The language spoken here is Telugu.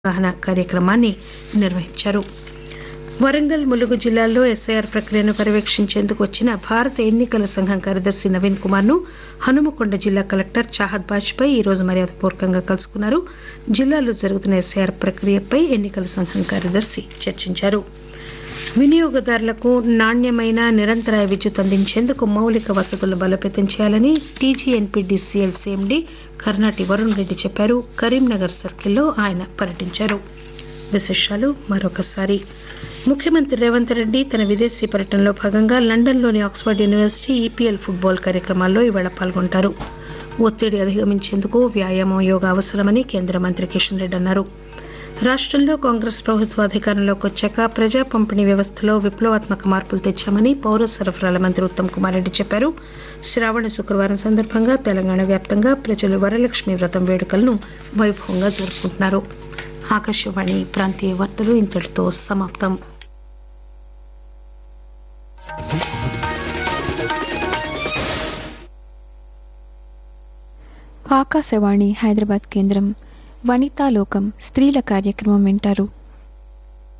అవగాహన కార్యక్రమాన్ని నిర్వహించారు వరంగల్ ములుగు జిల్లాల్లో ఎస్ఐఆర్ ప్రక్రియను పర్యవేక్షించేందుకు వచ్చిన భారత ఎన్నికల సంఘం కార్యదర్శి నవీన్ కుమార్ ను హనుమకొండ జిల్లా కలెక్టర్ చాహద్ బాజ్పాయ్ ఈ రోజు మర్యాదపూర్వకంగా కలుసుకున్నారు జిల్లాలో జరుగుతున్న ఎస్ఐఆర్ ప్రక్రియపై ఎన్నికల సంఘం కార్యదర్శి చర్చించారు వినియోగదారులకు నాణ్యమైన నిరంతరాయ విద్యుత్ అందించేందుకు మౌలిక వసతులు బలోపేతం చేయాలని టీజీఎన్పీడీసీఎల్ సీఎండీ కర్నాటి వరుణ్ రెడ్డి చెప్పారు కరీంనగర్ సర్కిల్లో ఆయన పర్యటించారు విశేషాలు మరొకసారి ముఖ్యమంత్రి రేవంత్ రెడ్డి తన విదేశీ పర్యటనలో భాగంగా లండన్లోని ఆక్స్ఫర్డ్ యూనివర్సిటీ ఈపీఎల్ ఫుట్బాల్ కార్యక్రమాల్లో ఇవాళ పాల్గొంటారు ఒత్తిడి అధిగమించేందుకు వ్యాయామం యోగా అవసరమని కేంద్ర మంత్రి కిషన్ రెడ్డి అన్నారు రాష్టంలో కాంగ్రెస్ ప్రభుత్వం అధికారంలోకి వచ్చాక ప్రజా పంపిణీ వ్యవస్థలో విప్లవాత్మక మార్పులు తెచ్చామని పౌర సరఫరాల మంత్రి ఉత్తమ్ కుమార్ రెడ్డి చెప్పారు శ్రావణ శుక్రవారం సందర్భంగా తెలంగాణ వ్యాప్తంగా ప్రజలు వరలక్ష్మి వ్రతం వేడుకలను వైభవంగా జరుపుకుంటున్నారు ఆకాశవాణి ప్రాంతీయ వార్తలు ఇంతటితో సమాప్తం ఆకాశవాణి హైదరాబాద్ కేంద్రం వనితాలోకం స్త్రీల కార్యక్రమం వింటారు